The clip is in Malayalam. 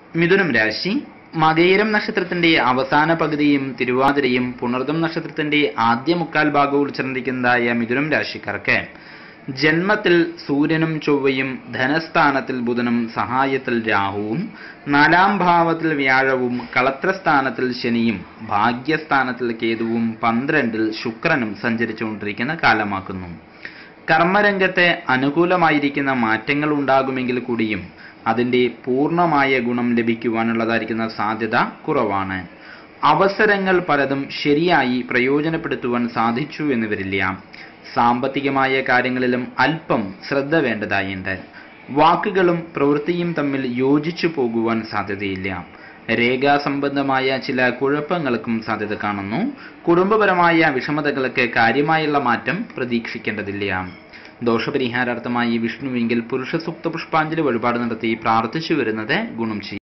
മിഥുനം രാശി മകയിരം നക്ഷത്രത്തിന്റെ അവസാന പകുതിയും തിരുവാതിരയും പുണർദം നക്ഷത്രത്തിന്റെ ആദ്യ മുക്കാൽ ഭാഗവും ഉൾച്ചേർന്നിരിക്കുന്നതായ മിഥുനം രാശിക്കാർക്ക് ജന്മത്തിൽ സൂര്യനും ചൊവ്വയും ധനസ്ഥാനത്തിൽ ബുധനും സഹായത്തിൽ രാഹുവും നാലാം ഭാവത്തിൽ വ്യാഴവും കളത്രസ്ഥാനത്തിൽ ശനിയും ഭാഗ്യസ്ഥാനത്തിൽ കേതുവും പന്ത്രണ്ടിൽ ശുക്രനും സഞ്ചരിച്ചുകൊണ്ടിരിക്കുന്ന കാലമാക്കുന്നു കർമ്മരംഗത്തെ അനുകൂലമായിരിക്കുന്ന മാറ്റങ്ങൾ ഉണ്ടാകുമെങ്കിൽ കൂടിയും അതിന്റെ പൂർണ്ണമായ ഗുണം ലഭിക്കുവാനുള്ളതായിരിക്കുന്ന സാധ്യത കുറവാണ് അവസരങ്ങൾ പലതും ശരിയായി പ്രയോജനപ്പെടുത്തുവാൻ സാധിച്ചു എന്ന് വരില്ല സാമ്പത്തികമായ കാര്യങ്ങളിലും അല്പം ശ്രദ്ധ വേണ്ടതായുണ്ട് വാക്കുകളും പ്രവൃത്തിയും തമ്മിൽ യോജിച്ചു പോകുവാൻ സാധ്യതയില്ല രേഖാസംബന്ധമായ ചില കുഴപ്പങ്ങൾക്കും സാധ്യത കാണുന്നു കുടുംബപരമായ വിഷമതകൾക്ക് കാര്യമായുള്ള മാറ്റം പ്രതീക്ഷിക്കേണ്ടതില്ല ദോഷപരിഹാരാർത്ഥമായി വിഷ്ണുവെങ്കിൽ പുരുഷ സൂക്ത പുഷ്പാഞ്ജലി വഴിപാട് നടത്തി പ്രാർത്ഥിച്ചു വരുന്നത് ഗുണം ചെയ്യും